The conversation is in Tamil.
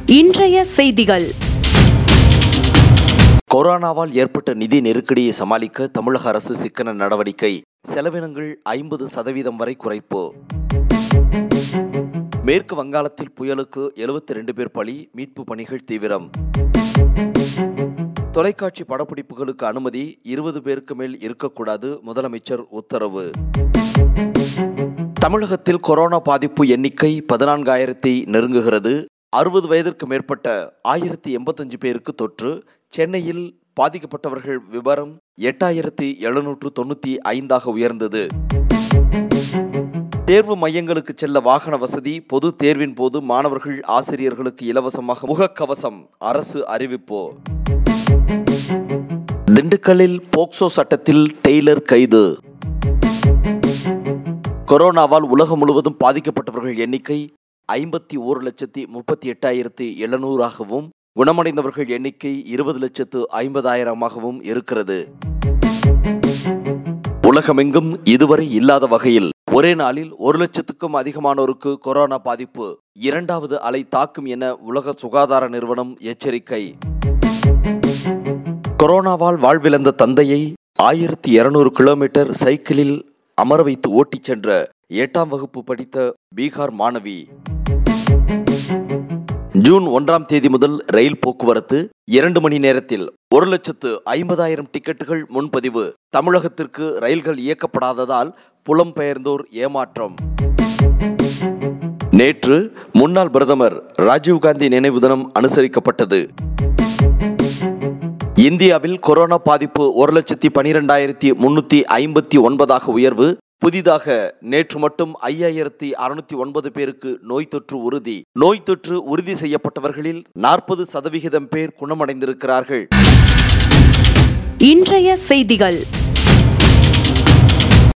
இன்றைய செய்திகள் கொரோனாவால் ஏற்பட்ட நிதி நெருக்கடியை சமாளிக்க தமிழக அரசு சிக்கன நடவடிக்கை செலவினங்கள் ஐம்பது சதவீதம் வரை குறைப்பு மேற்கு வங்காளத்தில் புயலுக்கு 72 ரெண்டு பேர் பலி மீட்பு பணிகள் தீவிரம் தொலைக்காட்சி படப்பிடிப்புகளுக்கு அனுமதி இருபது பேருக்கு மேல் இருக்கக்கூடாது முதலமைச்சர் உத்தரவு தமிழகத்தில் கொரோனா பாதிப்பு எண்ணிக்கை பதினான்காயிரத்தை நெருங்குகிறது அறுபது வயதிற்கு மேற்பட்ட ஆயிரத்தி எண்பத்தஞ்சு பேருக்கு தொற்று சென்னையில் பாதிக்கப்பட்டவர்கள் விவரம் எட்டாயிரத்தி எழுநூற்று தொண்ணூத்தி ஐந்தாக உயர்ந்தது தேர்வு மையங்களுக்கு செல்ல வாகன வசதி பொது தேர்வின் போது மாணவர்கள் ஆசிரியர்களுக்கு இலவசமாக முகக்கவசம் அரசு அறிவிப்பு திண்டுக்கல்லில் போக்சோ சட்டத்தில் டெய்லர் கைது கொரோனாவால் உலகம் முழுவதும் பாதிக்கப்பட்டவர்கள் எண்ணிக்கை ஐம்பத்தி ஓரு லட்சத்தி முப்பத்தி எட்டாயிரத்தி எழுநூறாகவும் குணமடைந்தவர்கள் எண்ணிக்கை இருபது லட்சத்து ஐம்பதாயிரமாகவும் இருக்கிறது உலகமெங்கும் இதுவரை இல்லாத வகையில் ஒரே நாளில் ஒரு லட்சத்துக்கும் அதிகமானோருக்கு கொரோனா பாதிப்பு இரண்டாவது அலை தாக்கும் என உலக சுகாதார நிறுவனம் எச்சரிக்கை கொரோனாவால் வாழ்விழந்த தந்தையை ஆயிரத்தி இருநூறு கிலோமீட்டர் சைக்கிளில் அமர வைத்து ஓட்டிச் சென்ற எட்டாம் வகுப்பு படித்த பீகார் மாணவி ஜூன் ஒன்றாம் தேதி முதல் ரயில் போக்குவரத்து இரண்டு மணி நேரத்தில் ஒரு லட்சத்து ஐம்பதாயிரம் டிக்கெட்டுகள் முன்பதிவு தமிழகத்திற்கு ரயில்கள் இயக்கப்படாததால் புலம்பெயர்ந்தோர் ஏமாற்றம் நேற்று முன்னாள் பிரதமர் ராஜீவ்காந்தி நினைவு தினம் அனுசரிக்கப்பட்டது இந்தியாவில் கொரோனா பாதிப்பு ஒரு லட்சத்தி பனிரெண்டாயிரத்தி முன்னூத்தி ஐம்பத்தி ஒன்பதாக உயர்வு புதிதாக நேற்று மட்டும் ஐயாயிரத்தி அறுநூத்தி ஒன்பது பேருக்கு நோய் தொற்று உறுதி நோய் தொற்று உறுதி செய்யப்பட்டவர்களில் நாற்பது சதவிகிதம் பேர் குணமடைந்திருக்கிறார்கள் இன்றைய செய்திகள்